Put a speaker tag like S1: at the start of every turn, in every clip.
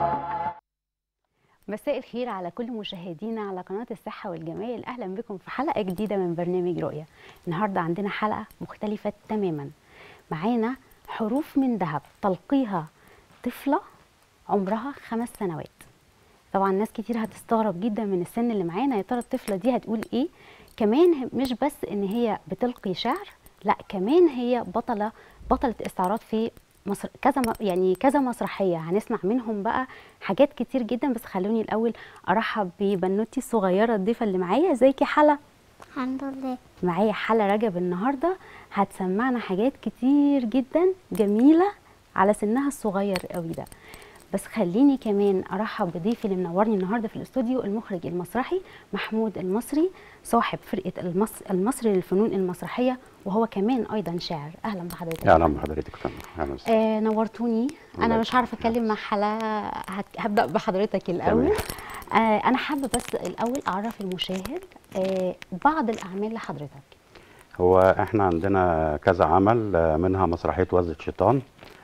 S1: مساء الخير على كل مشاهدينا على قناة الصحة والجمال أهلا بكم في حلقة جديدة من برنامج رؤية النهاردة عندنا حلقة مختلفة تماما معانا حروف من ذهب تلقيها طفلة عمرها خمس سنوات طبعا ناس كتير هتستغرب جدا من السن اللي معانا يا ترى الطفلة دي هتقول ايه كمان مش بس ان هي بتلقي شعر لا كمان هي بطلة بطلة استعراض في مصر كذا م- يعني كذا مسرحيه هنسمع منهم بقى حاجات كتير جدا بس خلوني الاول ارحب ببنوتي الصغيره الضيفه اللي معايا ازيك يا حلا
S2: الحمد لله
S1: معايا حلا رجب النهارده هتسمعنا حاجات كتير جدا جميله على سنها الصغير قوي ده بس خليني كمان ارحب بضيفي اللي منورني النهارده في الاستوديو المخرج المسرحي محمود المصري صاحب فرقه المص... المصري للفنون المسرحيه وهو كمان ايضا شاعر اهلا بحضرتك
S3: اهلا بحضرتك فندم اهلا وسهلا
S1: آه نورتوني انا
S3: الله
S1: مش عارفه
S3: يخليك.
S1: اتكلم مع حلا هت- هبدا بحضرتك الاول آه انا حابه بس الاول اعرف المشاهد آه بعض الاعمال لحضرتك
S3: هو احنا عندنا كذا عمل آه، منها مسرحيه وزة شيطان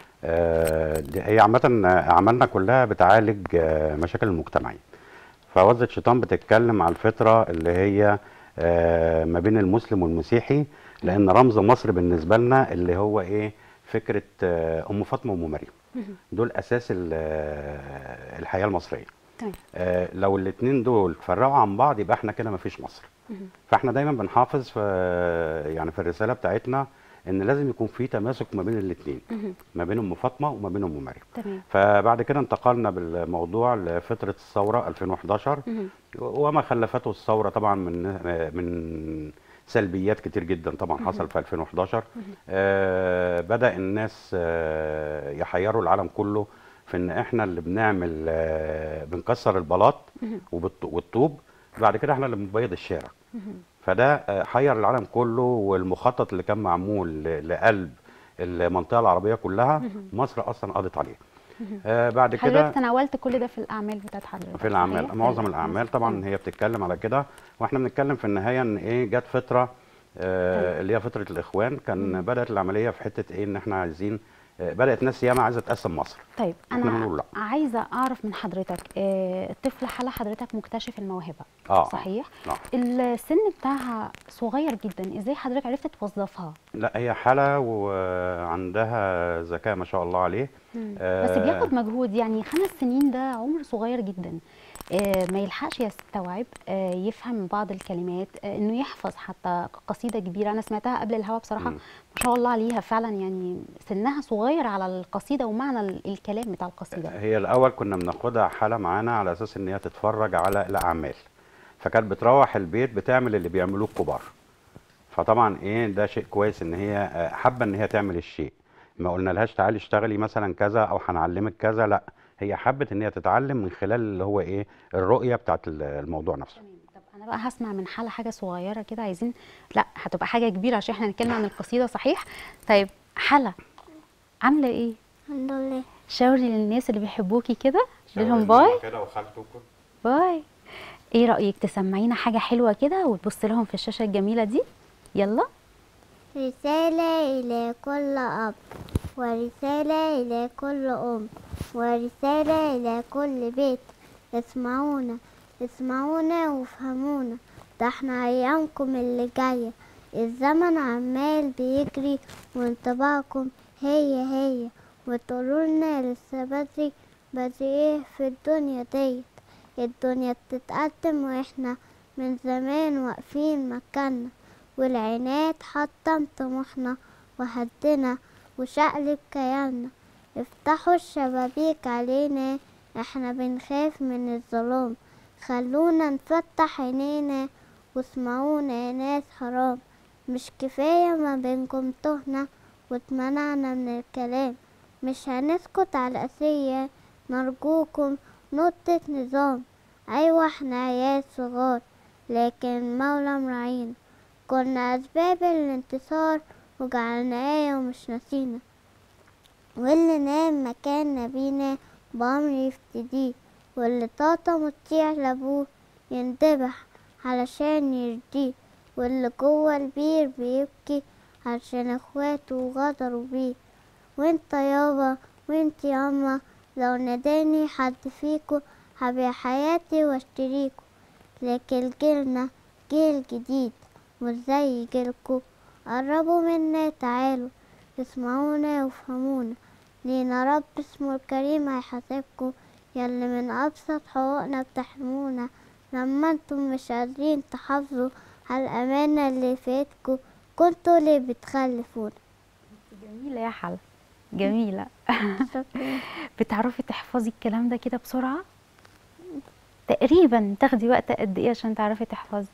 S3: آه، دي هي عامه اعمالنا كلها بتعالج آه، مشاكل المجتمعيه فوزة شيطان بتتكلم على الفتره اللي هي آه، ما بين المسلم والمسيحي لان رمز مصر بالنسبه لنا اللي هو ايه فكره آه، ام فاطمه وام مريم دول اساس ال- آه، الحياه المصريه
S1: تمام
S3: آه، لو الاثنين دول فرقوا عن بعض يبقى احنا كده مفيش مصر فاحنا دايما بنحافظ في يعني في الرساله بتاعتنا ان لازم يكون في تماسك ما بين الاثنين ما بين ام فاطمه وما بين ام مريم
S1: تمام
S3: فبعد كده انتقلنا بالموضوع لفتره الثوره 2011
S1: مهم.
S3: وما خلفته الثوره طبعا من من سلبيات كتير جدا طبعا حصل في 2011 آه بدا الناس آه يحيروا العالم كله في ان احنا اللي بنعمل آه بنكسر البلاط وبالط- والطوب بعد كده احنا اللي بنبيض الشارع فده آه، حير العالم كله والمخطط اللي كان معمول ل- لقلب المنطقه العربيه كلها مصر اصلا قضت عليه آه بعد كده
S1: حضرتك تناولت كل ده في الاعمال بتاعت حضرتك
S3: في الاعمال
S1: صحيح؟
S3: معظم
S1: في
S3: الاعمال طبعا
S1: تمام.
S3: هي بتتكلم على كده واحنا بنتكلم في النهايه ان ايه جت فتره
S1: تمام.
S3: آه اللي هي فتره الاخوان كان بدات العمليه في حته ايه ان احنا عايزين آه بدات ناس ياما عايزه تقسم مصر
S1: طيب
S3: إحنا
S1: انا
S3: بنقول لا.
S1: عايزه اعرف من حضرتك آه الطفل حلا حضرتك مكتشف الموهبه
S3: اه
S1: صحيح
S3: آه.
S1: السن بتاعها صغير جدا ازاي حضرتك عرفت توظفها
S3: لا هي حاله وعندها ذكاء ما شاء الله عليه
S1: بس
S3: آه،
S1: بياخد مجهود يعني خمس سنين ده عمر صغير جدا آه ما يلحقش يستوعب آه يفهم بعض الكلمات آه انه يحفظ حتى قصيده كبيره انا سمعتها قبل الهوا بصراحه
S3: مم.
S1: ما شاء الله عليها فعلا يعني سنها صغير على القصيده ومعنى ال- الكلام بتاع القصيده
S3: هي الاول كنا بناخدها حاله معانا على اساس ان هي تتفرج على الاعمال فكانت بتروح البيت بتعمل اللي بيعملوه الكبار فطبعا ايه ده شيء كويس ان هي آه، حابه ان هي تعمل الشيء ما قلنا لهاش تعالي اشتغلي مثلا كذا او هنعلمك كذا لا هي حبت ان هي تتعلم من خلال اللي هو ايه الرؤيه بتاعت ال- الموضوع نفسه
S1: تمام طب انا بقى هسمع من حلا حاجه صغيره كده عايزين لا هتبقى حاجه كبيره عشان احنا هنتكلم عن القصيده صحيح طيب حلا عامله ايه
S2: الحمد لله
S1: شاوري للناس اللي بيحبوكي كده لهم باي
S3: كده وخالته
S1: باي ايه رأيك تسمعينا حاجة حلوة كده وتبص لهم في الشاشة الجميلة دي يلا
S2: رسالة إلى كل أب ورسالة إلى كل أم ورسالة إلى كل بيت اسمعونا اسمعونا وافهمونا ده احنا أيامكم اللي جاية الزمن عمال بيجري وانطباعكم هي هي وتقولولنا لسه بدري بدري ايه في الدنيا ديت الدنيا بتتقدم واحنا من زمان واقفين مكاننا والعناد حطم طموحنا وهدنا وشقلب كياننا افتحوا الشبابيك علينا احنا بنخاف من الظلام خلونا نفتح عينينا واسمعونا يا ناس حرام مش كفاية ما بينكم تهنا واتمنعنا من الكلام مش هنسكت على الأسية نرجوكم نقطة نظام أيوة احنا عيال صغار لكن مولى مراعينا كنا أسباب الانتصار وجعلنا آية ومش ناسينا واللي نام مكان نبينا بأمر يفتديه واللي طاطا مطيع لأبوه يندبح علشان يرضيه واللي جوه البير بيبكي علشان اخواته غدروا بيه وانت يابا وانت ياما لو ناداني حد فيكو هبيع حياتي واشتريكو لكن جيلنا جيل جديد مش زي جيلكو قربوا منا تعالوا اسمعونا وافهمونا لينا رب اسمه الكريم هيحاسبكو ياللي من أبسط حقوقنا بتحرمونا لما انتم مش قادرين تحافظوا على الأمانة اللي في ايدكو كنتوا ليه بتخلفونا
S1: جميله يا حلا جميله
S2: شكرا
S1: بتعرفي تحفظي الكلام ده كده بسرعه تقريبا تاخدي وقت قد ايه عشان تعرفي تحفظي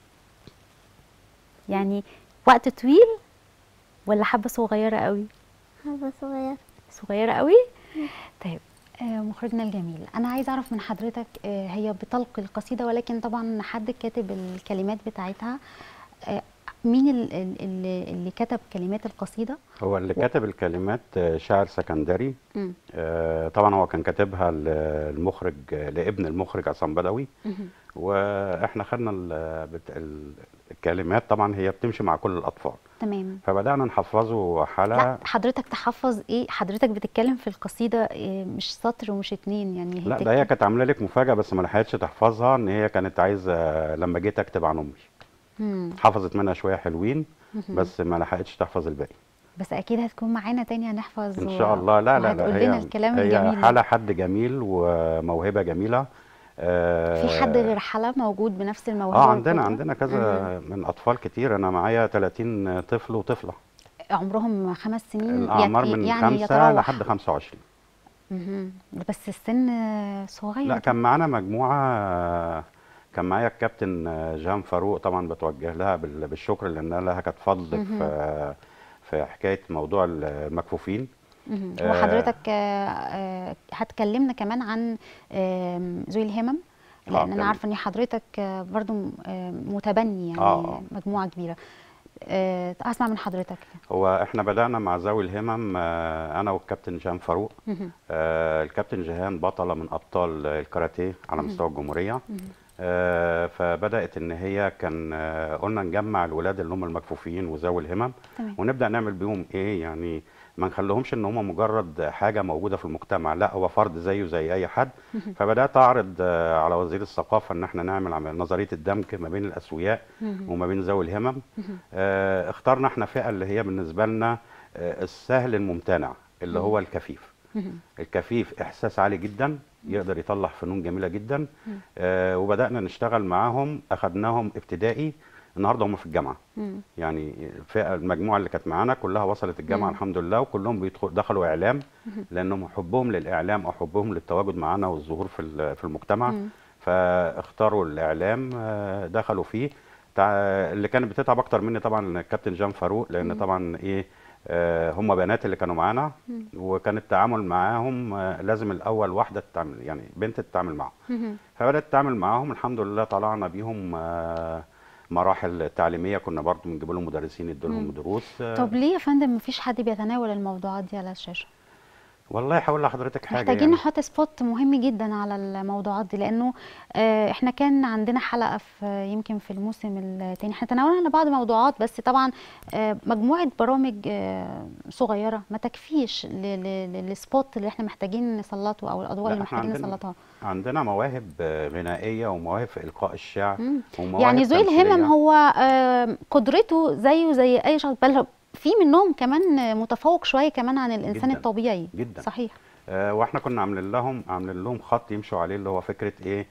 S1: يعني وقت طويل ولا حبه صغيره قوي
S2: حبة صغيرة
S1: صغيرة قوي طيب آه، مخرجنا الجميل انا عايزه اعرف من حضرتك آه، هي بتلقي القصيده ولكن طبعا حد كاتب الكلمات بتاعتها آه، مين ال- ال- اللي, اللي كتب كلمات القصيده
S3: هو اللي كاتب الكلمات آه، شاعر سكندري
S1: مم.
S3: آه، طبعا هو كان كاتبها للمخرج لابن المخرج عصام بدوي
S1: مهم.
S3: واحنا خدنا ال- بت- ال- الكلمات طبعا هي بتمشي مع كل الاطفال
S1: تمام
S3: فبدانا نحفظه
S1: لا
S3: حلقه
S1: حضرتك تحفظ ايه حضرتك بتتكلم في القصيده آه، مش سطر ومش اتنين يعني هي
S3: لا ده هي
S1: بتكتب-
S3: كانت عامله لك مفاجاه بس ما لحقتش تحفظها ان هي كانت عايزه لما جيت اكتب عن امي
S1: مم.
S3: حفظت منها شويه حلوين
S1: مهم.
S3: بس ما لحقتش تحفظ الباقي
S1: بس اكيد هتكون معانا تاني هنحفظ
S3: ان
S1: و-
S3: شاء الله لا لا لا
S1: وهتقول لنا الكلام
S3: هي
S1: الجميل ده.
S3: حاله حد جميل وموهبه جميله آه،
S1: في حد غير حلا موجود بنفس الموهبه
S3: اه عندنا
S1: والقدرة؟
S3: عندنا كذا من اطفال كتير انا معايا 30 طفل وطفله
S1: عمرهم خمس سنين
S3: الاعمار
S1: يت-
S3: من
S1: يعني
S3: خمسة
S1: يتراوح
S3: لحد 25
S1: مهم. بس السن صغير
S3: لا كان معانا مجموعه كان معايا الكابتن جان فاروق طبعا بتوجه لها بال- بالشكر لان لها كانت فضل في في حكايه موضوع المكفوفين
S1: مهم.
S3: آه.
S1: وحضرتك آه، آه، هتكلمنا كمان عن آم، ذوي الهمم
S3: آه،
S1: لان انا
S3: كان-
S1: عارفه ان حضرتك آه، برضو آه، متبني يعني
S3: آه، آه.
S1: مجموعه كبيره آه، اسمع من حضرتك
S3: هو احنا بدانا مع ذوي الهمم آه، انا والكابتن جان فاروق
S1: مهم.
S3: آه، الكابتن جيهان بطلة من أبطال الكاراتيه على مستوى الجمهورية آه، فبدأت إن هي كان آه، قلنا نجمع الولاد اللي هم المكفوفين وذوي الهمم
S1: تمام
S3: ونبدأ نعمل بيهم إيه يعني ما نخليهمش إن هم مجرد حاجة موجودة في المجتمع لا هو فرد زيه زي أي حد فبدأت أعرض آه، على وزير الثقافة إن احنا نعمل عمل- نظرية الدمج ما بين الأسوياء
S1: مهم.
S3: وما بين ذوي الهمم آه، اخترنا احنا فئة اللي هي بالنسبة لنا آه، السهل الممتنع اللي هو الكفيف
S1: مهم.
S3: الكفيف احساس عالي جدا يقدر يطلع فنون جميله جدا آه وبدانا نشتغل معاهم اخدناهم ابتدائي النهارده هم في الجامعه
S1: مم.
S3: يعني الفئه المجموعه اللي كانت معانا كلها وصلت الجامعه
S1: مم.
S3: الحمد لله وكلهم بيدخل دخلوا اعلام لانهم حبهم للاعلام او حبهم للتواجد معانا والظهور في ال- في المجتمع
S1: مم.
S3: فاختاروا الاعلام آه، دخلوا فيه تع- اللي كانت بتتعب اكتر مني طبعا الكابتن جان فاروق لان طبعا ايه آه، هم بنات اللي كانوا معانا وكان التعامل معاهم آه، لازم الاول واحده تتعامل يعني بنت تتعامل معاهم
S1: مهم.
S3: فبدات تتعامل معاهم الحمد لله طلعنا بيهم آه، مراحل تعليميه كنا برضو بنجيب لهم مدرسين يدوا لهم دروس آه،
S1: طب ليه يا فندم مفيش حد بيتناول الموضوعات دي على الشاشه
S3: والله هقول لحضرتك حاجه
S1: محتاجين
S3: يعني.
S1: نحط سبوت مهم جدا على الموضوعات دي لانه آه، احنا كان عندنا حلقه في يمكن في الموسم الثاني احنا تناولنا بعض الموضوعات بس طبعا آه، مجموعه برامج آه، صغيره ما تكفيش ل- ل- للسبوت اللي احنا محتاجين نسلطه او الاضواء
S3: لا،
S1: اللي
S3: احنا
S1: محتاجين
S3: عندنا-
S1: نسلطها
S3: عندنا مواهب آه، غنائيه ومواهب في القاء الشعر
S1: مم.
S3: ومواهب
S1: يعني ذوي الهمم
S3: تمثيلية.
S1: هو آه، قدرته زيه زي اي شخص بل في منهم كمان متفوق شويه كمان عن الانسان
S3: جداً،
S1: الطبيعي
S3: جداً.
S1: صحيح
S3: آه، واحنا كنا عاملين لهم عاملين لهم خط يمشوا عليه اللي هو فكره ايه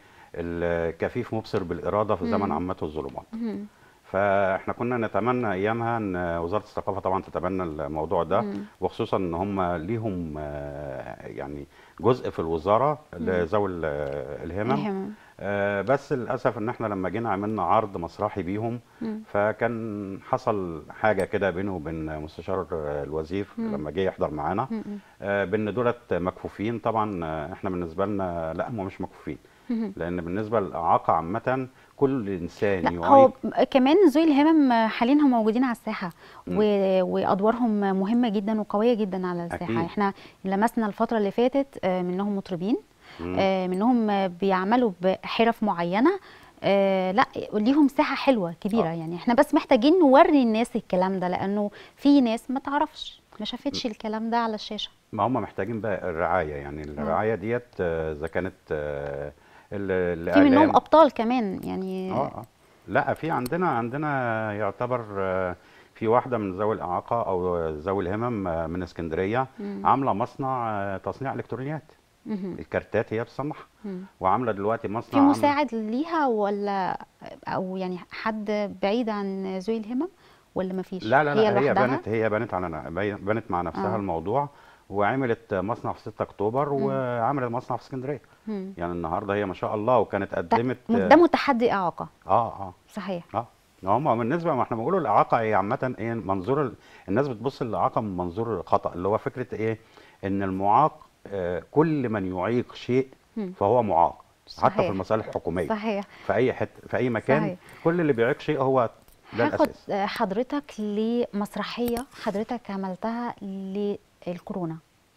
S3: الكفيف مبصر بالاراده في زمن
S1: مم.
S3: عامته الظلمات
S1: مهم.
S3: فاحنا كنا نتمنى ايامها ان وزاره الثقافه طبعا تتبنى الموضوع ده
S1: مم.
S3: وخصوصا ان هم ليهم آه، يعني جزء في الوزاره لذوي ال- الهمم
S1: الهمم
S3: آه، بس للاسف ان احنا لما جينا عملنا عرض مسرحي بيهم
S1: مم.
S3: فكان حصل حاجه كده بينه وبين مستشار الوزير
S1: مم.
S3: لما جه يحضر معانا
S1: مم.
S3: آه، بان دولت مكفوفين طبعا آه، احنا بالنسبه لنا لا هم مش مكفوفين
S1: مهم.
S3: لان بالنسبه للاعاقه عامه كل انسان
S1: لا هو
S3: يعيق
S1: كمان ذوي الهمم حاليا هم موجودين على الساحه و... وادوارهم مهمه جدا وقويه جدا على الساحه
S3: أكيد.
S1: احنا لمسنا الفتره اللي فاتت آه، منهم مطربين
S3: مم.
S1: آه، منهم آه، بيعملوا بحرف معينه آه، لا ليهم ساحه حلوه كبيره
S3: آه.
S1: يعني احنا بس محتاجين نوري الناس الكلام ده لانه في ناس ما تعرفش ما شافتش الكلام ده على الشاشه
S3: ما هم محتاجين بقى الرعايه يعني الرعايه ديت آه، اذا كانت آه، ال-
S1: في منهم
S3: الاعلام
S1: ابطال كمان يعني
S3: اه اه لا في عندنا عندنا يعتبر آه، في واحده من ذوي الاعاقه او ذوي الهمم آه، من اسكندريه
S1: مم.
S3: عامله مصنع آه، تصنيع الكترونيات
S1: مهم.
S3: الكارتات هي بتصنعها
S1: مم.
S3: وعامله دلوقتي مصنع
S1: في
S3: عاملة-
S1: مساعد ليها ولا او يعني حد بعيد عن ذوي الهمم ولا ما فيش
S3: لا لا
S1: هي
S3: لا هي
S1: لوحدها
S3: بنت هي بنت على بي- بنت مع نفسها
S1: آه.
S3: الموضوع وعملت مصنع في 6 اكتوبر وعملت مصنع في اسكندريه
S1: مم.
S3: يعني النهارده هي ما شاء الله وكانت قدمت
S1: ده, ده متحدي اعاقه
S3: اه اه
S1: صحيح
S3: اه هم بالنسبه ما احنا بنقولوا الاعاقه هي عامه ايه منظور ال- الناس بتبص للاعاقه من منظور خطا اللي هو فكره ايه ان المعاق آه كل من يعيق شيء
S1: مم.
S3: فهو معاق حتى
S1: صحيح.
S3: في المصالح الحكوميه
S1: صحيح
S3: في اي حته في اي مكان
S1: صحيح.
S3: كل اللي بيعيق شيء هو ده
S1: هاخد
S3: الاساس
S1: آه، حضرتك لمسرحيه حضرتك عملتها للكورونا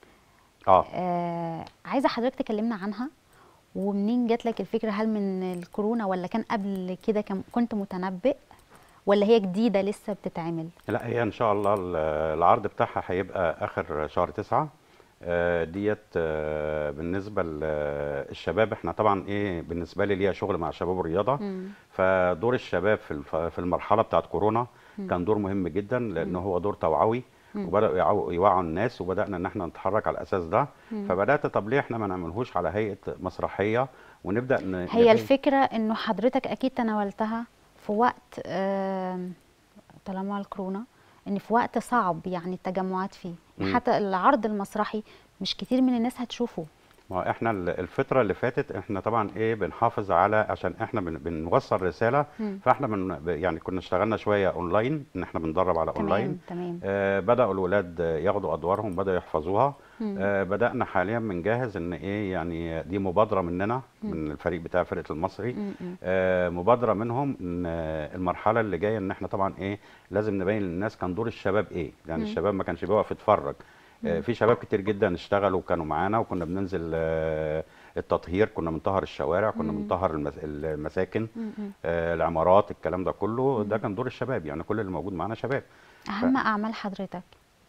S3: اه
S1: آه عايزه حضرتك تكلمنا عنها ومنين جات لك الفكره هل من الكورونا ولا كان قبل كده كان- كنت متنبئ ولا هي جديده لسه بتتعمل
S3: لا هي ان شاء الله ال- العرض بتاعها هيبقى اخر شهر تسعة آه، ديت آه، بالنسبه للشباب احنا طبعا ايه بالنسبه لي ليها شغل مع شباب الرياضه
S1: مم.
S3: فدور الشباب في الف- في المرحله بتاعت كورونا كان دور مهم جدا لان هو دور توعوي وبداوا يعو- يوعوا الناس وبدانا ان احنا نتحرك على الاساس ده فبدات طب ليه احنا ما نعملهوش على هيئه مسرحيه ونبدا ن...
S1: هي
S3: نبين-
S1: الفكره انه حضرتك اكيد تناولتها في وقت آم، طالما الكورونا ان في وقت صعب يعني التجمعات فيه
S3: مم.
S1: حتى العرض المسرحي مش كتير من الناس هتشوفه
S3: ما هو احنا ال- الفترة اللي فاتت احنا طبعا ايه بنحافظ على عشان احنا بن بنوصل رسالة
S1: مم.
S3: فاحنا بن يعني كنا اشتغلنا شوية اونلاين ان احنا بندرب على اونلاين
S1: تمام تمام
S3: آه بدأوا الولاد آه، ياخدوا ادوارهم بدأوا يحفظوها
S1: مم.
S3: آه بدأنا حاليا بنجهز ان ايه يعني دي مبادرة مننا من الفريق بتاع فرقة المصري
S1: مم. مم.
S3: آه مبادرة منهم ان آه، المرحلة اللي جاية ان احنا طبعا ايه لازم نبين للناس كان دور الشباب ايه يعني
S1: مم.
S3: الشباب ما كانش بيقف يتفرج آه، في شباب كتير جدا اشتغلوا وكانوا معانا وكنا بننزل آه، التطهير كنا بنطهر الشوارع كنا
S1: مم.
S3: بنطهر المس- المساكن
S1: مم. مم.
S3: آه، العمارات الكلام ده كله ده كان دور الشباب يعني كل اللي موجود معانا شباب
S1: اهم اعمال حضرتك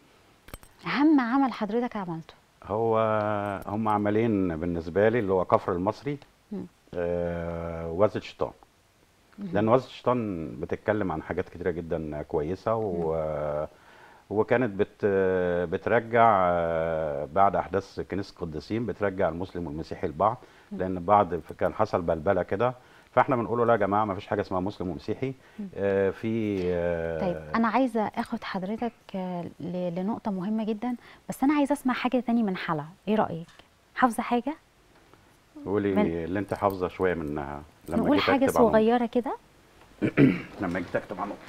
S1: اهم عمل حضرتك عملته
S3: هو هم عملين بالنسبه لي اللي هو كفر المصري
S1: مم.
S3: آه، وزة الشيطان لان وزة الشيطان بتتكلم عن حاجات كتيره جدا كويسه و وكانت بت بترجع آه، بعد احداث كنيسه القديسين بترجع المسلم والمسيحي لبعض لان بعض كان حصل بلبله كده فاحنا بنقول له لا يا جماعه ما فيش حاجه اسمها مسلم ومسيحي آه، في آه،
S1: طيب انا عايزه اخد حضرتك آه، ل- لنقطه مهمه جدا بس انا عايزه اسمع حاجه تاني من حلا ايه رايك حافظه حاجه
S3: قولي
S1: من-
S3: اللي انت حافظه شويه منها لما
S1: نقول
S3: جيت
S1: حاجه
S3: أكتب عنهم.
S1: صغيره كده
S3: لما جيت اكتب عنهم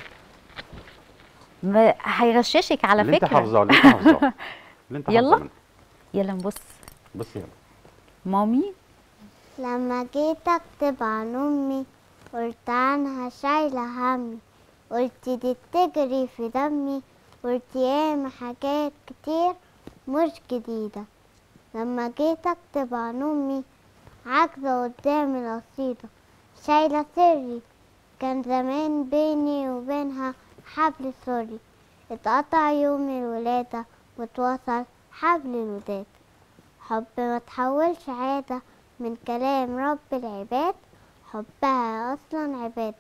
S1: ما- هيغششك على
S3: اللي انت
S1: فكره
S3: حافظاه اللي انت حافظاه اللي انت
S1: يلا.
S3: حافظاه منه.
S1: يلا نبص
S3: بص يلا
S1: مامي
S2: لما جيت اكتب عن امي قلت عنها شايلة همي قلت دي بتجري في دمي قلت ياما حاجات كتير مش جديدة لما جيت اكتب عن امي عاجزة قدام القصيدة شايلة سري كان زمان بيني وبينها حبل سوري اتقطع يوم الولادة واتوصل حبل الوداد حب ما تحولش عادة من كلام رب العباد حبها أصلا عبادة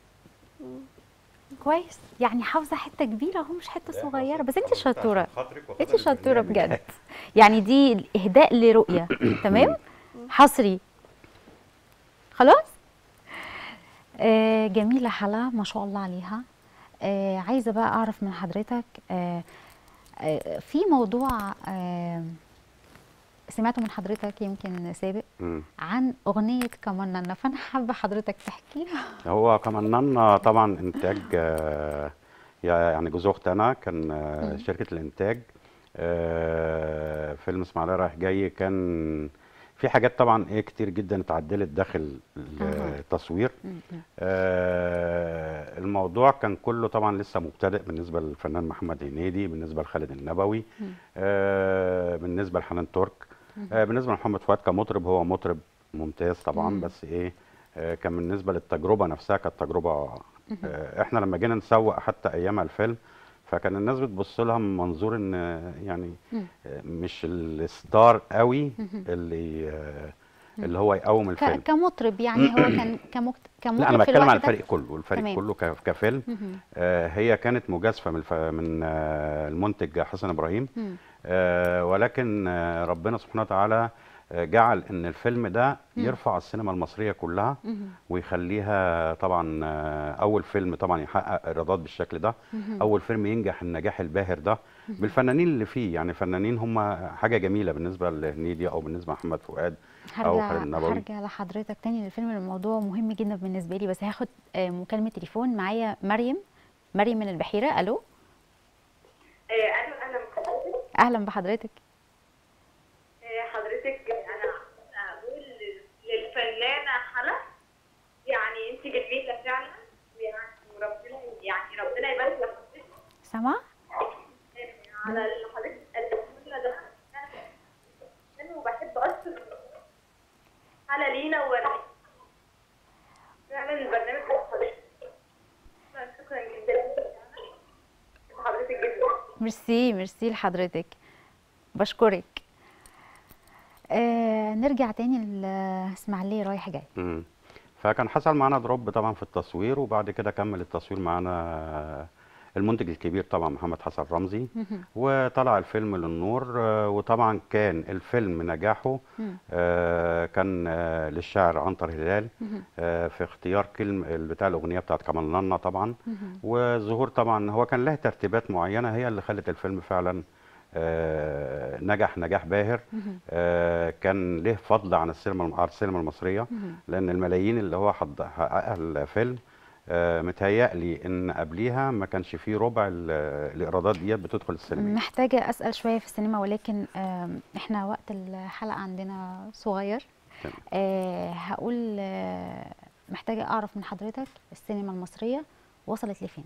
S1: كويس يعني حافظه حته كبيره اهو مش حته صغيره بس انت شطوره انت شطوره بجد يعني دي اهداء لرؤيه تمام حصري خلاص آه جميله حلا ما شاء الله عليها آه عايزه بقى اعرف من حضرتك آه آه في موضوع آه سمعته من حضرتك يمكن سابق
S3: مم.
S1: عن اغنيه كماننا فانا حابه حضرتك تحكيها
S3: هو كمان طبعا انتاج آه، يعني جوز اخت انا كان آه، شركه الانتاج آه، فيلم اسماعيليه رايح جاي كان في حاجات طبعا ايه كتير جدا اتعدلت داخل
S1: أها.
S3: التصوير
S1: م- م.
S3: آه، الموضوع كان كله طبعا لسه مبتدئ بالنسبه للفنان محمد هنيدي بالنسبه لخالد النبوي آه، بالنسبه لحنان ترك آه، بالنسبه لمحمد فؤاد كمطرب هو مطرب ممتاز طبعا
S1: مم.
S3: بس ايه آه، كان بالنسبه للتجربه نفسها كانت تجربه آه، احنا لما جينا نسوق حتى ايامها الفيلم فكان الناس بتبص لها من منظور ان آه، يعني
S1: مم.
S3: آه، مش الستار قوي
S1: مهم.
S3: اللي آه، اللي هو يقوم
S1: ك-
S3: الفيلم
S1: كمطرب يعني هو كان كمكت... كمطرب
S3: لا انا
S1: في
S3: بتكلم
S1: الوقت
S3: على
S1: ده؟
S3: الفريق كله الفريق
S1: تمام.
S3: كله ك- كفيلم
S1: مهم.
S3: آه، هي كانت مجازفه من الف... من آه، المنتج حسن ابراهيم
S1: مم.
S3: آه، ولكن آه، ربنا سبحانه وتعالى آه، جعل ان الفيلم ده
S1: مم.
S3: يرفع السينما المصريه كلها
S1: مهم.
S3: ويخليها طبعا آه، اول فيلم طبعا يحقق ايرادات بالشكل ده
S1: مهم.
S3: اول فيلم ينجح النجاح الباهر ده بالفنانين اللي فيه يعني فنانين هم حاجه جميله بالنسبه لهنيدي او بالنسبه لمحمد فؤاد أو
S1: هرجع
S3: خالد النبوي.
S1: هرجع لحضرتك تاني للفيلم الموضوع مهم جدا بالنسبه لي بس هاخد آه، مكالمه تليفون معايا مريم مريم من البحيره الو
S4: آه، اهلا اهلا بحضرتك
S1: اهلا بحضرتك
S4: آه، حضرتك انا اقول للفنانه حلا يعني انت جميله فعلا يعني وربنا يعني ربنا يبارك لحضرتك
S1: سامعه
S4: على اللي حضرتك قدمتونا ده انا وبحب اصلا حلا لينا ورا فعلا البرنامج بتاع حضرتك شكرا جدا بحب حضرتك جدا
S1: ميرسي ميرسي لحضرتك بشكرك آه نرجع تاني لاسماعيليه رايح جاي
S3: مم. فكان حصل معانا دروب طبعا في التصوير وبعد كده كمل التصوير معانا المنتج الكبير طبعا محمد حسن رمزي
S1: مهم.
S3: وطلع الفيلم للنور آه، وطبعا كان الفيلم نجاحه
S1: مم.
S3: آه، كان آه، للشاعر عنتر هلال
S1: مهم.
S3: آه، في اختيار كلمة بتاع الأغنية بتاعت كمال نانا طبعا
S1: مهم.
S3: وظهور طبعا هو كان له ترتيبات معينة هي اللي خلت الفيلم فعلا آه، نجح نجاح باهر
S1: مهم.
S3: آه، كان له فضل عن السينما عن السينما المصرية
S1: مهم.
S3: لأن الملايين اللي هو حض- حققها الفيلم آه، متهيألي إن قبليها ما كانش فيه ربع ال- الإيرادات ديت بتدخل السينما
S1: محتاجة أسأل شوية في السينما ولكن آم، إحنا وقت الحلقة عندنا صغير
S3: تمام.
S1: آه، هقول آه، محتاجة أعرف من حضرتك السينما المصرية وصلت لفين؟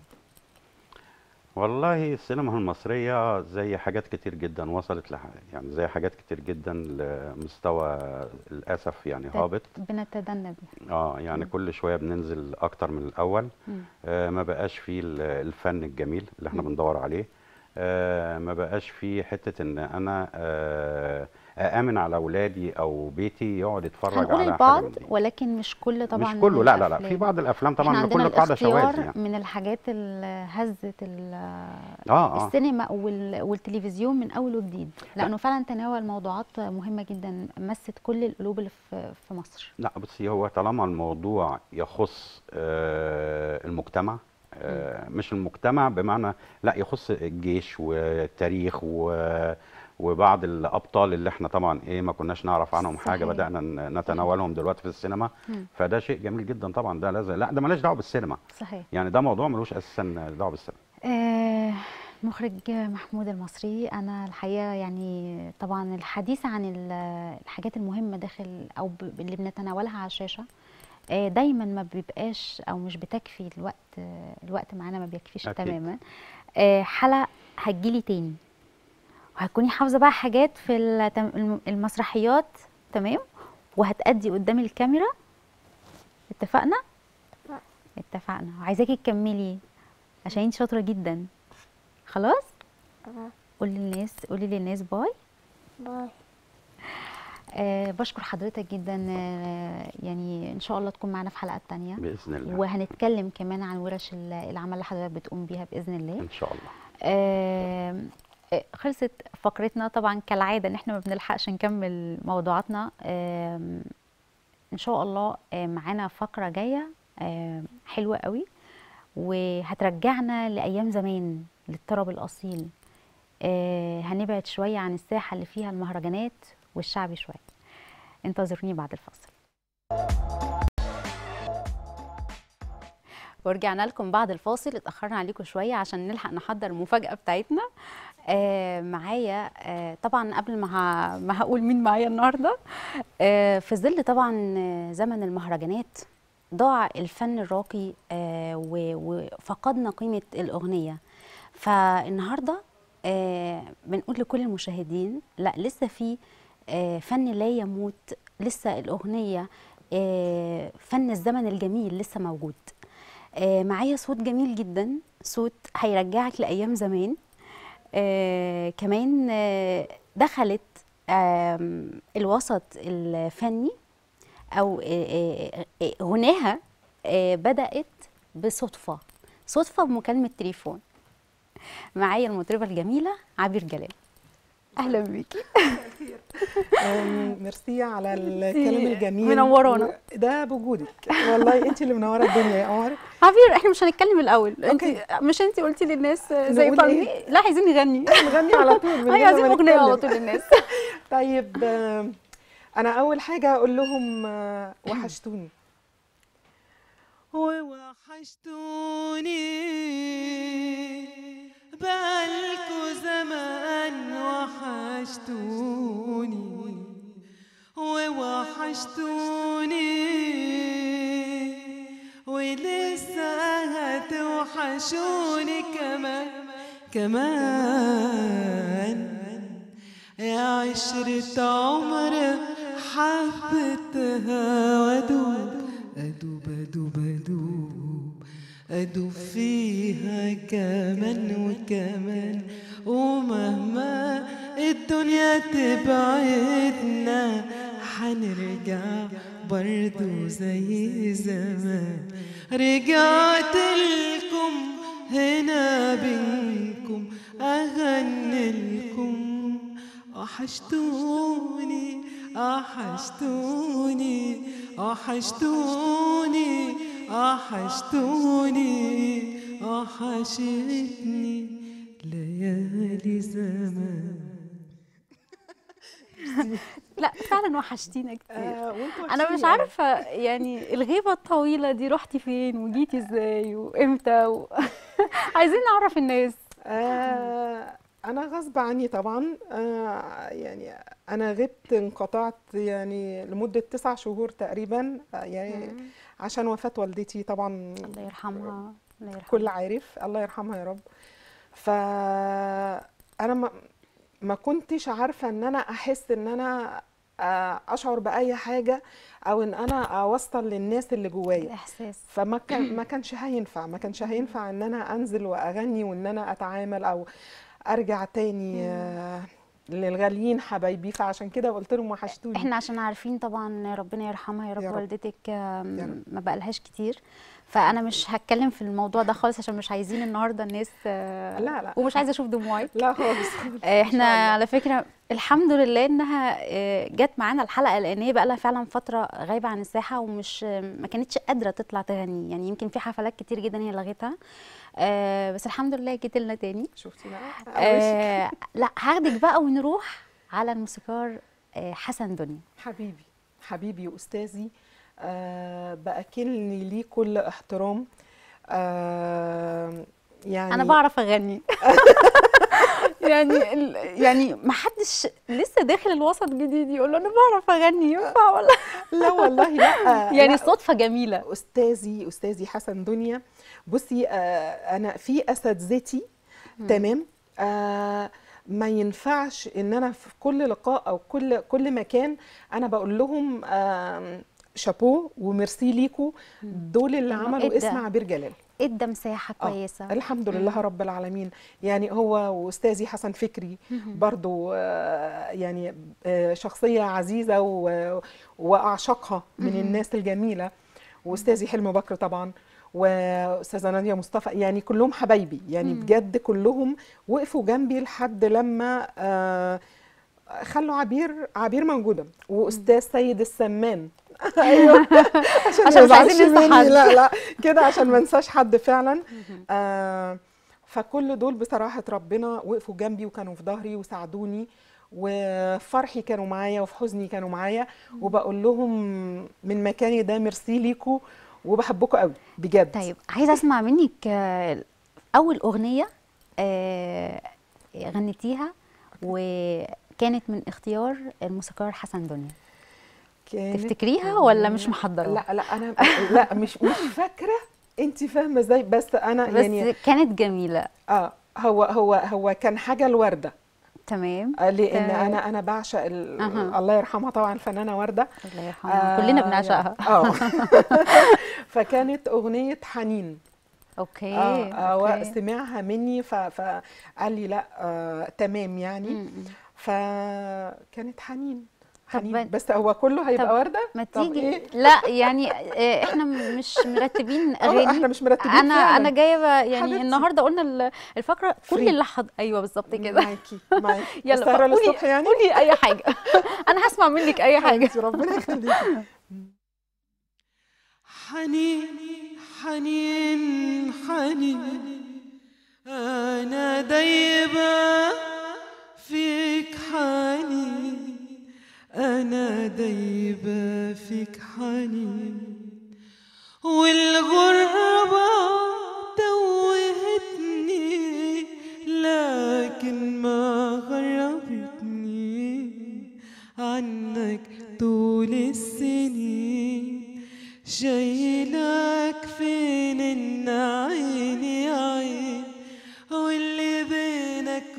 S3: والله السينما المصرية زي حاجات كتير جدا وصلت لح... يعني زي حاجات كتير جدا لمستوى للأسف يعني
S1: بت-
S3: هابط
S1: بنتدنى بيه
S3: اه يعني كل شوية بننزل أكتر من الأول
S1: مم.
S3: آه ما بقاش فيه ال- الفن الجميل اللي احنا
S1: مم.
S3: بندور عليه آه ما بقاش فيه حتة إن أنا آه أأمن على أولادي أو بيتي يقعد يتفرج
S1: هنقول
S3: على
S1: البعض
S3: حاجة من دي
S1: ولكن مش كل طبعا
S3: مش كله لا لا لا
S1: الأفلام.
S3: في بعض الأفلام
S1: احنا
S3: طبعا
S1: عندنا
S3: لكل قاعدة شواذ
S1: الاختيار
S3: يعني
S1: من الحاجات اللي هزت ال-
S3: اه اه
S1: السينما وال- والتلفزيون من اول وجديد لانه فعلا تناول موضوعات مهمه جدا مست كل القلوب اللي في في مصر
S3: لا بصي هو طالما الموضوع يخص آه، المجتمع آه، مش المجتمع بمعنى لا يخص الجيش والتاريخ و وبعض الابطال اللي احنا طبعا ايه ما كناش نعرف عنهم حاجه
S1: صحيح.
S3: بدانا ن- نتناولهم دلوقتي في السينما
S1: مم.
S3: فده شيء جميل جدا طبعا ده لازم لا ده ملوش دعوه بالسينما
S1: صحيح
S3: يعني ده موضوع ملوش اساسا دعوه بالسينما
S1: آه، مخرج محمود المصري انا الحقيقه يعني طبعا الحديث عن ال- الحاجات المهمه داخل او ب- اللي بنتناولها على الشاشه آه، دايما ما بيبقاش او مش بتكفي الوقت آه، الوقت معانا ما بيكفيش
S3: أكيد.
S1: تماما آه، حلقه هتجيلي تاني وهتكوني حافظه بقى حاجات في التم- الم- المسرحيات تمام وهتأدي قدام الكاميرا اتفقنا
S2: اتفقنا.
S1: اتفقنا وعايزاكي تكملي عشان انت شاطره جدا خلاص
S2: آه،
S1: قولي للناس قولي للناس باي
S2: باي
S1: آه بشكر حضرتك جدا آه يعني ان شاء الله تكون معانا في حلقات تانية
S3: باذن الله
S1: وهنتكلم كمان عن ورش ال- العمل اللي حضرتك بتقوم بيها باذن الله
S3: ان شاء الله
S1: آه آه، خلصت فقرتنا طبعا كالعاده ان احنا ما بنلحقش نكمل موضوعاتنا آم، ان شاء الله آه، معانا فقره جايه آه، حلوه قوي وهترجعنا لايام زمان للطرب الاصيل آه، هنبعد شويه عن الساحه اللي فيها المهرجانات والشعبي شويه انتظروني بعد الفاصل ورجعنا لكم بعد الفاصل اتاخرنا عليكم شويه عشان نلحق نحضر المفاجاه بتاعتنا آه معايا آه طبعا قبل ما ه- ما هقول مين معايا النهارده آه في ظل طبعا آه، زمن المهرجانات ضاع الفن الراقي آه و- وفقدنا قيمه الاغنيه فالنهارده آه بنقول لكل المشاهدين لا لسه في آه فن لا يموت لسه الاغنيه آه فن الزمن الجميل لسه موجود آه معايا صوت جميل جدا صوت هيرجعك لايام زمان آه كمان آه دخلت آم، الوسط الفني او آه، آه، آه، غناها آه، بدات بصدفه صدفه بمكالمه تليفون معايا المطربه الجميله عبير جلال اهلا بيكي
S5: أم، ميرسي على الكلام الجميل
S1: منورانا.
S5: و- ده بوجودك والله انت اللي منوره الدنيا يا قمر
S1: عبير احنا مش هنتكلم الاول انت
S5: أوكي.
S1: مش انت قلتي للناس آه، زي
S5: نقول
S1: فهمي
S5: إيه؟
S1: لا عايزين نغني
S5: نغني على طول من
S1: هي
S5: غير
S1: عايزين
S5: ما
S1: اغنيه على
S5: نتكلم.
S1: طول للناس
S5: طيب آم، انا اول حاجه اقول لهم آه، وحشتوني وحشتوني بقالكوا زمان وحشتوني ووحشتوني ولسه هتوحشوني كمان كمان يا عشرة عمر حبتها وادوب ادوب ادوب ادوب ادوب فيها كمان وكمان ومهما الدنيا تبعدنا حنرجع برضو زي زمان رجعت لكم هنا بينكم اغني لكم وحشتوني وحشتوني وحشتوني وحشتوني وحشتني ليالي زمان
S1: لا فعلا وحشتينا كتير
S5: آه وانتوا
S1: انا مش
S5: وحشتيني
S1: عارفه يعني الغيبه الطويله دي رحتي فين وجيتي ازاي وامتى و... عايزين نعرف الناس
S5: آه انا غصب عني طبعا آه يعني انا غبت انقطعت يعني لمدة تسع شهور تقريبا آه يعني عشان وفاة والدتي طبعا
S1: الله يرحمها الله يرحمها
S5: كل عارف الله يرحمها يا رب فانا ما ما كنتش عارفه ان انا احس ان انا آه، اشعر باي حاجه او ان انا اوصل للناس اللي جوايا
S1: الاحساس
S5: فما كان ما كانش هينفع ما كانش هينفع ان انا انزل واغني وان انا اتعامل او ارجع تاني آه، للغاليين حبايبي فعشان كده قلت لهم وحشتوني
S1: احنا عشان عارفين طبعا ربنا يرحمها يا رب,
S5: يا رب.
S1: والدتك آم،
S5: يا رب.
S1: ما بقالهاش كتير فانا مش هتكلم في الموضوع ده خالص عشان مش عايزين النهارده الناس آه،
S5: لا، لا.
S1: ومش عايزه اشوف دموعك
S5: لا خالص خالص.
S1: آه،
S5: إن
S1: احنا
S5: شاء الله.
S1: على فكره الحمد لله انها آه، جت معانا الحلقه لان هي بقى لها فعلا فتره غايبه عن الساحه ومش آه، ما كانتش قادره تطلع تغني يعني يمكن في حفلات كتير جدا هي لغتها آه، بس الحمد لله جيت لنا تاني
S5: شفتي بقى على وشك.
S1: آه، لا هاخدك بقى ونروح على الموسيقار آه، حسن دنيا
S5: حبيبي حبيبي واستاذي آه باكلني ليه كل احترام آه يعني
S1: انا بعرف اغني يعني ال- يعني ما حدش لسه داخل الوسط جديد يقول له انا بعرف اغني ينفع ولا
S5: لا والله لا
S1: يعني
S5: لا.
S1: صدفه جميله
S5: استاذي استاذي حسن دنيا بصي آه انا في اساتذتي تمام آه ما ينفعش ان انا في كل لقاء او كل كل مكان انا بقول لهم آه شابو وميرسي ليكو دول اللي
S1: إنه
S5: عملوا
S1: إدى.
S5: اسم عبير جلال
S1: ادى مساحه
S5: آه،
S1: كويسه
S5: الحمد لله رب العالمين يعني هو واستاذي حسن فكري برضو آه، يعني آه، شخصيه عزيزه و- واعشقها من الناس الجميله واستاذي حلمي بكر طبعا واستاذه ناديه مصطفى يعني كلهم حبايبي يعني بجد كلهم وقفوا جنبي لحد لما آه، خلوا عبير عبير موجوده واستاذ سيد السمان ايوه عشان,
S1: عشان
S5: ما
S1: مش عايزين
S5: يزعلش
S1: ننسى
S5: مني.
S1: حد.
S5: لا لا كده عشان ما انساش حد فعلا آه فكل دول بصراحه ربنا وقفوا جنبي وكانوا في ظهري وساعدوني وفي فرحي كانوا معايا وفي حزني كانوا معايا وبقول لهم من مكاني ده ميرسي ليكوا وبحبكم قوي بجد
S1: طيب عايزه اسمع منك آه، اول اغنيه آه، غنيتيها وكانت من اختيار الموسيقار حسن دنيا
S5: كانت
S1: تفتكريها ولا مش محضره
S5: لا لا انا لا مش مش فاكره انت فاهمه ازاي بس انا
S1: بس
S5: يعني
S1: كانت جميله
S5: اه هو هو هو كان حاجه الورده
S1: تمام
S5: آه، لان
S1: تمام.
S5: انا انا بعشق ال-
S1: أها.
S5: الله يرحمها طبعا الفنانه ورده
S1: الله يرحمها كلنا بنعشقها
S5: اه فكانت اغنيه حنين
S1: اوكي
S5: آه آه
S1: أوكي.
S5: سمعها مني ف- فقال لي لا آه تمام يعني
S1: م- م.
S5: فكانت حنين
S1: طب
S5: حنين بس هو كله هيبقى
S1: طب
S5: ورده
S1: ما
S5: طب
S1: تيجي
S5: إيه؟
S1: لا يعني آه، احنا مش مرتبين
S5: آه،
S1: اغاني
S5: احنا مش مرتبين
S1: انا
S5: فعلاً.
S1: انا جايه ب- يعني
S5: حبيبتي.
S1: النهارده قلنا ال- الفقره كل
S5: Free.
S1: اللي حض... ايوه بالظبط كده
S5: معاكي معاكي
S1: يلا
S5: السهرة
S1: بقى، قولي
S5: للصبح يعني
S1: قولي اي حاجه انا هسمع منك اي حاجه
S5: حبيبتي، ربنا يخليكي
S6: حنين حنين حنين أنا دايبة فيك حنين أنا دايبة فيك حنين والغربة توهتني لكن ما غربتني عنك طول السنين شايلك فين إن عيني عين واللي بينك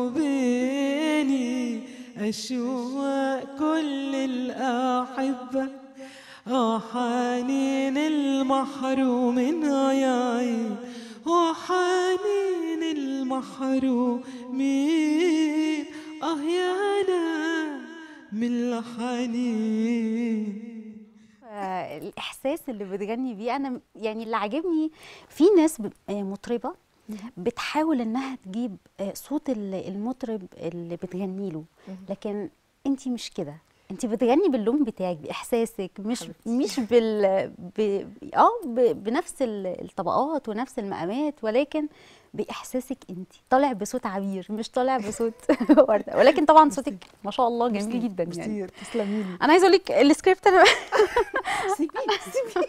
S6: وبيني أشواق كل الأحبة آه حنين المحرومين يا عين وحنين المحرومين آه يا أنا من الحنين
S1: آه، الاحساس اللي بتغني بيه انا يعني اللي عاجبني في ناس ب- آه، مطربه بتحاول انها تجيب آه، صوت ال- المطرب اللي بتغني له لكن انت مش كده انت بتغني باللون بتاعك باحساسك مش مش بال ب... اه ب... بنفس ال- الطبقات ونفس المقامات ولكن باحساسك انت طالع بصوت عبير مش طالع بصوت ورده ولكن طبعا صوتك ما شاء الله جميل جدا يعني
S5: ميرسي تسلمي لي
S1: انا عايزه اقول لك السكريبت انا
S5: سيبي سيبي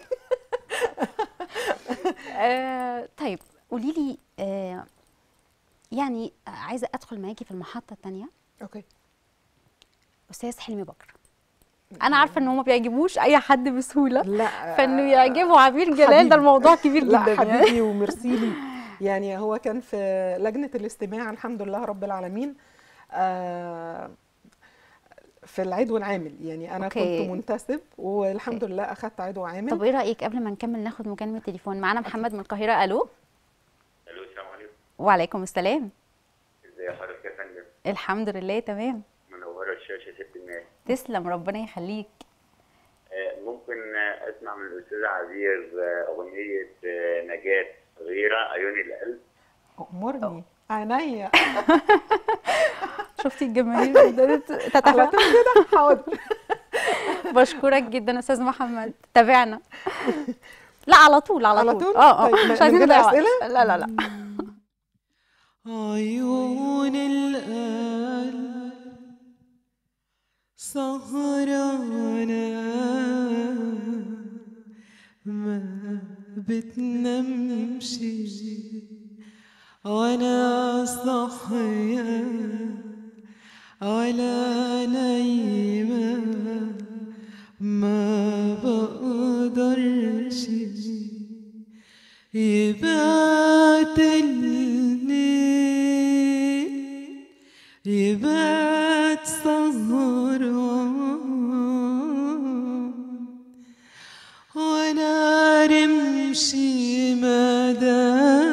S1: آه طيب قولي لي آه يعني عايزه ادخل معاكي في المحطه الثانيه
S5: اوكي
S1: استاذ حلمي بكر انا عارفه ان هو ما بيعجبوش اي حد بسهوله
S5: لا
S1: فانه يعجبه عبير جلال
S5: حبيبي.
S1: ده الموضوع كبير
S5: لا
S1: جدا يعني
S5: حبيبي وميرسي لي يعني هو كان في لجنة الاستماع الحمد لله رب العالمين آه، في العضو العامل يعني انا
S1: أوكي.
S5: كنت منتسب والحمد لله اخدت عضو عامل
S1: طب ايه رايك قبل ما نكمل ناخد مكالمه تليفون معانا محمد من القاهره الو
S7: الو السلام عليكم
S1: وعليكم السلام
S7: ازي حضرتك يا فندم
S1: الحمد لله تمام
S7: منوره الشاشه ست الناس
S1: تسلم ربنا يخليك
S7: آه، ممكن آه، اسمع من الاستاذه عبير آه، اغنيه آه، نجاه صغيره عيون القلب
S5: امرني عينيا
S1: شفتي الجماهير بدأت
S5: على
S1: تتفاعل
S5: طول كده حاضر
S1: بشكرك جدا استاذ محمد تابعنا لا على طول على,
S5: على
S1: طول
S5: طول؟
S1: اه اه
S5: طيب،
S1: مش
S5: من
S1: عايزين
S5: غير
S1: نضيع وقت.
S5: أسئلة؟
S1: لا لا لا
S6: عيون القلب سهرانة ما بتنامش وانا صاحية ولا نايمة ما بقدرش يبات الليل يبات سهران وانا رمشي مدى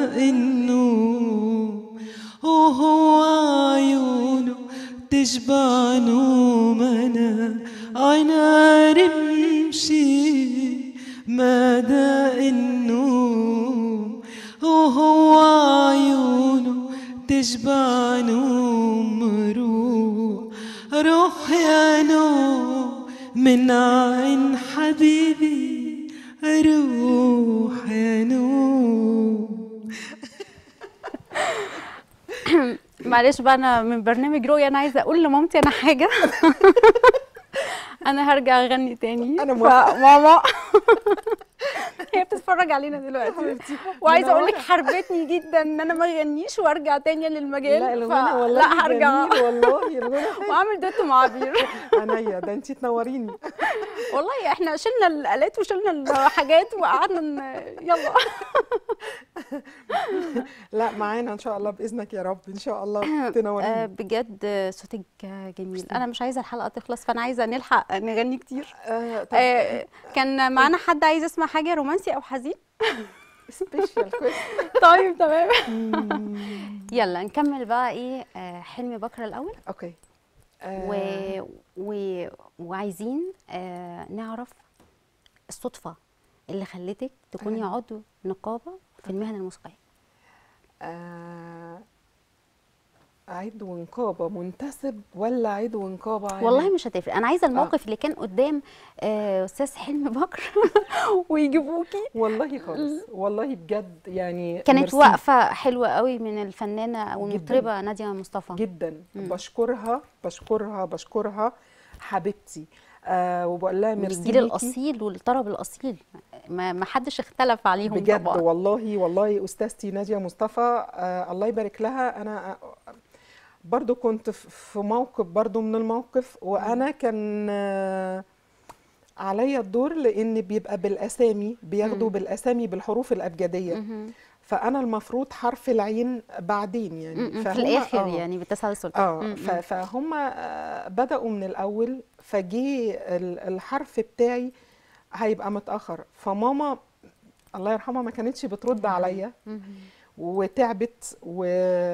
S6: النوم وهو عيونه تشبع نوم انا انا رمشي مدى النوم وهو عيونه تشبع نوم روح روح يا نوم من عين حبيبي روح يا نوم
S1: معلش بقى انا من برنامج رؤيا انا عايزه اقول لمامتي انا حاجه انا هرجع اغني تاني
S5: أنا موافقة.
S1: ماما هي بتتفرج علينا دلوقتي وعايزه اقول لك حربتني جدا ان انا ما اغنيش وارجع تاني للمجال
S5: لا الغنى
S1: ف-
S5: والله
S1: لا هرجع
S5: جميل والله الغنى
S1: واعمل دوت مع عبير
S5: عينيا ده انتي تنوريني
S1: والله احنا شلنا الالات وشلنا الحاجات وقعدنا ن- يلا
S5: لا معانا ان شاء الله باذنك يا رب ان شاء الله
S1: آه،
S5: تنوريني
S1: بجد صوتك جميل انا مش عايزه الحلقه تخلص فانا عايزه نلحق نغني كتير
S5: آه طب
S1: آه، كان معانا حد عايز يسمع حاجه رومانسي او حزين
S5: سبيشال كويس
S1: طيب تمام يلا نكمل بقى ايه آه، حلمي بكره الاول
S5: اوكي
S1: و...
S5: آه،
S1: و... وعايزين آه نعرف الصدفه اللي خلتك تكوني
S5: تمام.
S1: عضو نقابه في المهن الموسيقيه
S5: آه، عضو نقابة منتسب ولا عضو نقابة عامل؟
S1: والله مش هتفرق انا عايزه الموقف اللي كان قدام آه، استاذ حلمي بكر ويجيبوكي
S5: والله خالص والله بجد يعني
S1: كانت
S5: ميرسي
S1: وقفه حلوه قوي من الفنانه او
S5: جداً.
S1: المطربه ناديه مصطفى
S5: جدا
S1: مم.
S5: بشكرها بشكرها بشكرها حبيبتي آه وبقول لها
S1: من
S5: ميرسي
S1: الجيل
S5: ليكي.
S1: الاصيل والطرب الاصيل ما ما حدش اختلف عليهم
S5: بجد
S1: طبعا
S5: والله والله استاذتي ناديه مصطفى آه الله يبارك لها انا آه، برضو كنت في في موقف برضو من الموقف وانا كان آه عليا الدور لان بيبقى بالاسامي بياخدوا
S1: مم.
S5: بالاسامي بالحروف الابجديه
S1: مهم.
S5: فانا المفروض حرف العين بعدين يعني
S1: م- م. في
S5: فهم-
S1: الاخر
S5: آه.
S1: يعني بالتسلسل
S5: اه
S1: م- م.
S5: ف- فهم آه، بدأوا من الأول فجي ال- الحرف بتاعي هيبقى متأخر فماما الله يرحمها ما كانتش بترد عليا
S1: مهم.
S5: وتعبت و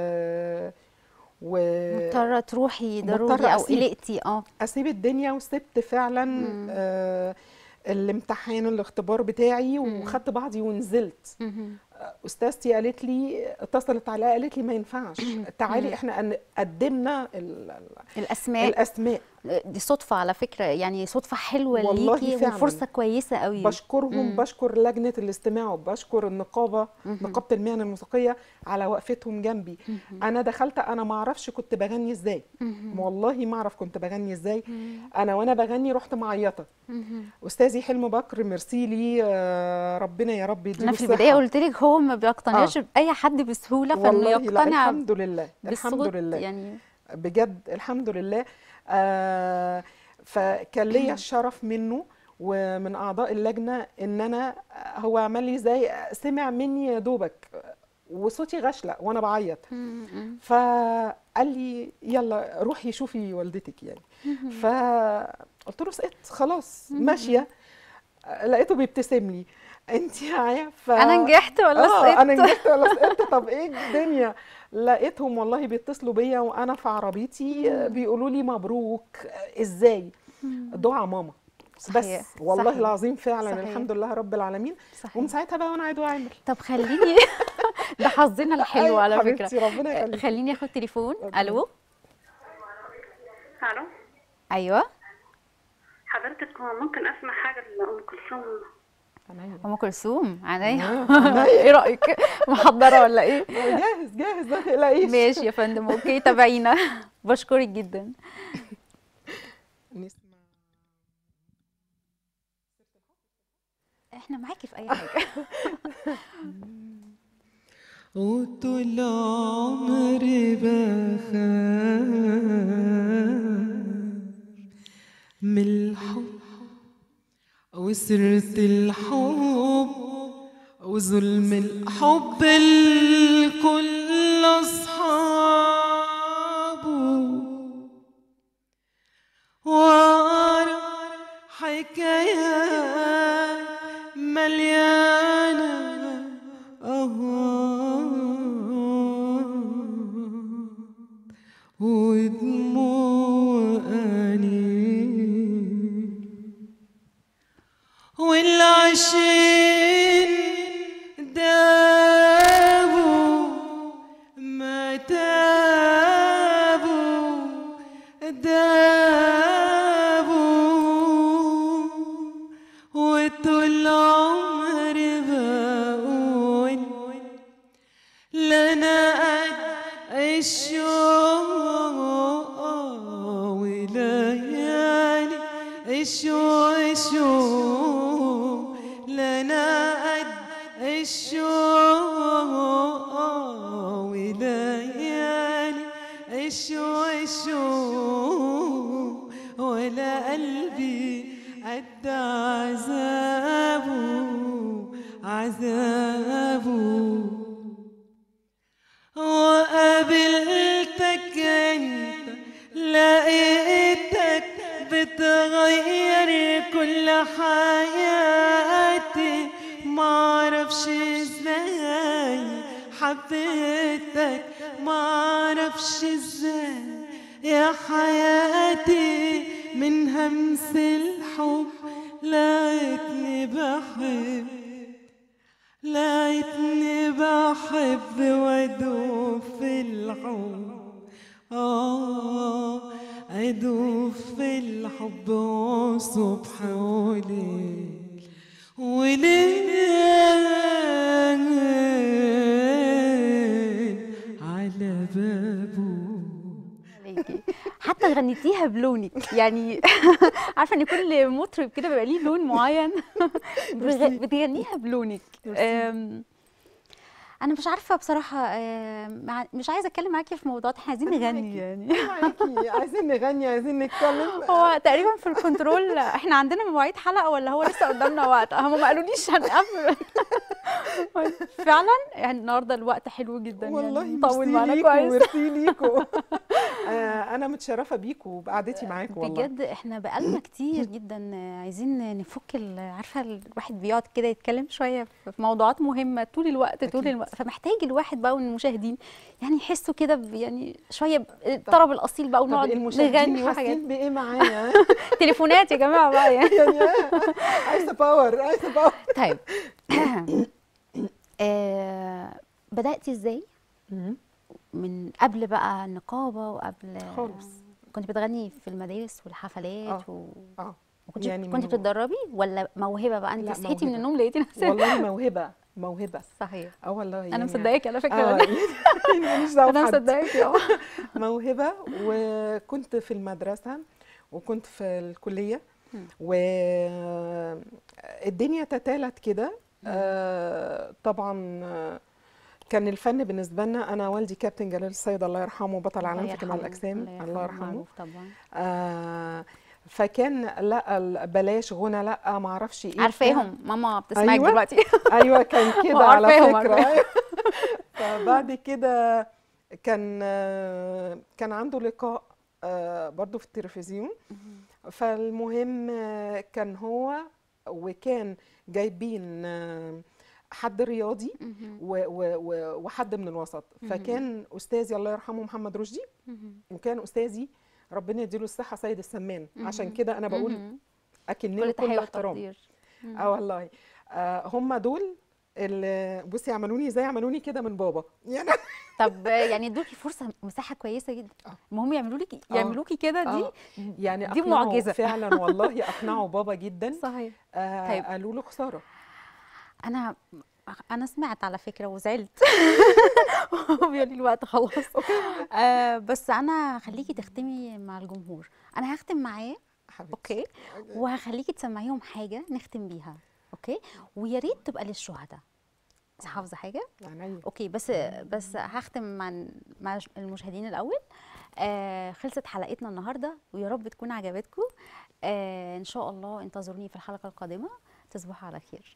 S5: و
S1: مضطره تروحي
S5: مضطرة
S1: ضروري او
S5: أسيب.
S1: قلقتي اه
S5: اسيب الدنيا وسبت فعلا
S1: مم.
S5: آه الامتحان الاختبار بتاعي
S1: مم.
S5: وخدت بعضي ونزلت
S1: مهم.
S5: استاذتي قالت لي اتصلت عليا قالت لي ما ينفعش تعالي احنا قن- قدمنا ال- ال-
S1: الاسماء
S5: الاسماء
S1: دي صدفه على فكره يعني صدفه حلوه
S5: والله
S1: ليكي
S5: فعلاً.
S1: وفرصه كويسه قوي
S5: بشكرهم
S1: مم.
S5: بشكر لجنه الاستماع وبشكر النقابه
S1: مهم.
S5: نقابه المهن الموسيقيه على وقفتهم جنبي
S1: مهم.
S5: انا دخلت انا ما اعرفش كنت بغني ازاي
S1: مهم.
S5: والله ما اعرف كنت بغني ازاي
S1: مم.
S5: انا وانا بغني رحت معيطه
S1: مهم.
S5: استاذي حلم بكر ميرسي لي آه، ربنا يا رب يديله
S1: انا في
S5: الصحة.
S1: البدايه قلت لك هو ما بيقتنعش
S5: آه.
S1: باي حد بسهوله فانه
S5: والله لا
S1: يقتنع
S5: الحمد لله الحمد
S1: بالصوت
S5: لله
S1: يعني
S5: بجد الحمد لله آه فكان ليا الشرف منه ومن اعضاء اللجنه ان انا هو عمل لي زي سمع مني يا دوبك وصوتي غشلق وانا بعيط
S1: مم.
S5: فقال لي يلا روحي شوفي والدتك يعني فقلت له سقطت خلاص ماشيه لقيته بيبتسم لي انت معايا ف...
S1: انا نجحت ولا
S5: اه
S1: سقطت
S5: انا نجحت ولا سقطت طب ايه الدنيا لقيتهم والله بيتصلوا بيا وانا في عربيتي آه، بيقولوا لي مبروك آه، ازاي دعاء ماما
S1: صحيح،
S5: بس والله
S1: صحيح.
S5: العظيم فعلا
S1: صحيح.
S5: الحمد لله رب العالمين
S1: صحيح
S5: ومن ساعتها بقى وانا عيد وعامل
S1: طب خليني ده حظنا الحلو
S5: أيوة
S1: على
S5: حبيبتي،
S1: فكره
S5: ربنا يخليك.
S1: خليني اخد تليفون
S5: ربنا
S1: الو
S4: الو
S1: ايوه
S4: حضرتك هو ممكن اسمع حاجه لام كلثوم
S5: عينيا.
S1: ام كلثوم عينيا
S5: آه، عينيا.
S1: ايه رايك محضره ولا ايه
S5: جاهز جاهز ما تقلقيش
S1: ماشي يا فندم اوكي تابعينا بشكرك جدا
S5: نسمع
S1: احنا معاكي في اي حاجه
S6: وطول عمري بخاف من الحب وسرت الحب وظلم الحب الكل أصحابه وأرى حكايات مليانة أهات ودموع أنين والعشين دابوا ما تابوا دابوا وطول عمري بقول لنا قد الشوق وليالي الشوق الشوق لنا قد الشوق وليالي الشوق الشوق ولا قلبي قد عذابه عذابه وقابلتك انت لقيتك بتغير كل حياتي معرفش ازاي حبيتك معرفش ازاي يا حياتي من همس الحب لقيتني بحب لقيتني بحب وادوب في الحب آه أدوب في الحب وصبح وليل وليل على بابه
S1: عليكي حتى غنيتيها بلونك يعني عارفه ان كل مطرب كده بيبقى ليه لون معين بتغ- بتغنيها بلونك أم، انا مش عارفه بصراحه أم، مع- مش عايزه اتكلم معاكي في موضوعات احنا عايزين نغني يعني
S5: معاكي عايزين نغني عايزين نتكلم
S1: هو تقريبا في الكنترول احنا عندنا مواعيد حلقه ولا هو لسه قدامنا وقت هم ما قالوليش هنقفل فعلا يعني النهارده الوقت حلو جدا
S5: والله
S1: يعني نطول
S5: ميرسي
S1: معانا
S5: ليكوا
S1: كويس
S5: وميرسي ليكوا آه، انا متشرفه بيكوا وبقعدتي معاكوا والله
S1: بجد احنا بقالنا كتير جدا عايزين نفك ال- عارفه الواحد بيقعد كده يتكلم شويه في موضوعات مهمه طول الوقت طول
S5: أكيد.
S1: الوقت فمحتاج الواحد بقى والمشاهدين يعني يحسوا كده ب- يعني شويه الطرب الاصيل بقى
S5: طب
S1: ونقعد
S5: المشاهدين
S1: نغني وحاجات
S5: حاسين بايه معايا
S1: تليفونات يا جماعه بقى يعني
S5: يعني آه، عايزه باور عايزه باور
S1: طيب آه بدأتي ازاي من قبل بقى النقابه وقبل
S5: خالص.
S1: كنت بتغني في المدارس والحفلات
S5: آه.
S1: و...
S5: اه
S1: وكنت
S5: يعني
S1: كنت
S5: من-
S1: بتتدربي ولا موهبه بقى انت
S5: لا،
S1: صحيتي من
S5: موهبة.
S1: النوم لقيتي نفسك
S5: والله موهبه موهبه
S1: صحيح
S5: اه والله
S1: انا
S5: يعني
S1: مصدقاكي على فكره
S5: اه
S1: والله.
S5: يعني ماليش دعوه
S1: انا
S5: بحد.
S1: مصدقاكي اه
S5: موهبه وكنت في المدرسه وكنت في الكليه والدنيا تتالت كده آه، طبعا آه، كان الفن بالنسبه لنا انا والدي كابتن جلال السيد الله يرحمه بطل
S1: الله
S5: عالم في كمال
S1: يرحمه،
S5: الاجسام الله يرحمه
S1: معروف طبعا
S5: آه فكان لا ال- بلاش غنى لا ما اعرفش ايه
S1: عارفاهم ماما بتسمعك
S5: أيوة.
S1: دلوقتي
S5: ايوه كان كده على
S1: عارفاهم،
S5: فكره
S1: عارفاهم.
S5: فبعد كده كان آه، كان عنده لقاء آه، برضو في التلفزيون فالمهم آه، كان هو وكان جايبين آه، حد رياضي و- و- و- وحد من الوسط فكان استاذي الله يرحمه محمد رشدي وكان استاذي ربنا يديله الصحه سيد السمان عشان كده انا بقول
S1: مهم.
S5: اكن
S1: كل
S5: له كل
S1: تحيه
S5: احترام
S1: وتقدير
S5: اه والله آه هم دول اللي بصي عملوني زي عملوني كده من بابا يعني
S1: طب يعني ادوكي فرصه مساحه كويسه جدا المهم يعملوا لك
S5: آه.
S1: يعملوكي كده دي
S5: آه. يعني
S1: دي
S5: أقنعوا
S1: معجزة.
S5: فعلا والله اقنعوا بابا جدا
S1: صحيح
S5: آه
S1: طيب.
S5: قالوا له خساره
S1: انا انا سمعت على فكره وزعلت بيقول لي الوقت خلاص آه بس انا هخليكي تختمي مع الجمهور انا هختم معاه
S5: حبيبتي
S1: اوكي وهخليكي تسمعيهم حاجه نختم بيها اوكي ويا ريت تبقى للشهداء انت حافظه حاجه
S5: يعني
S1: اوكي بس بس هختم مع مع المشاهدين الاول آه خلصت حلقتنا النهارده ويا رب تكون عجبتكم آه ان شاء الله انتظروني في الحلقه القادمه تصبحوا على خير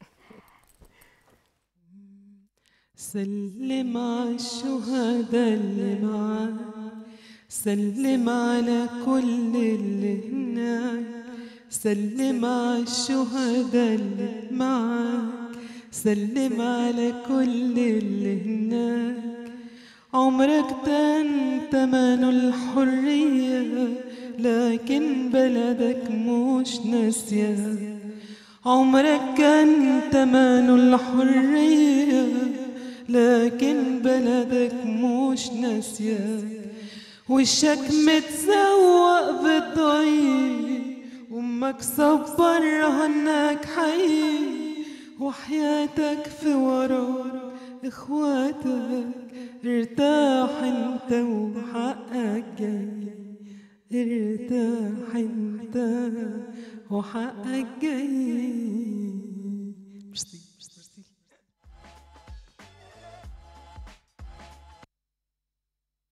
S6: سلم على الشهداء اللي معاك سلم على كل اللي هناك سلم على الشهداء اللي معاك سلم على كل اللي هناك عمرك ده تمن الحرية لكن بلدك مش ناسية عمرك كان تمن الحرية لكن بلدك مش ناسية وشك متزوق بالضيق وامك صبرها انك حي وحياتك في وراك اخواتك ارتاح انت وحقك جاي ارتاح انت وحقك جاي ميرسي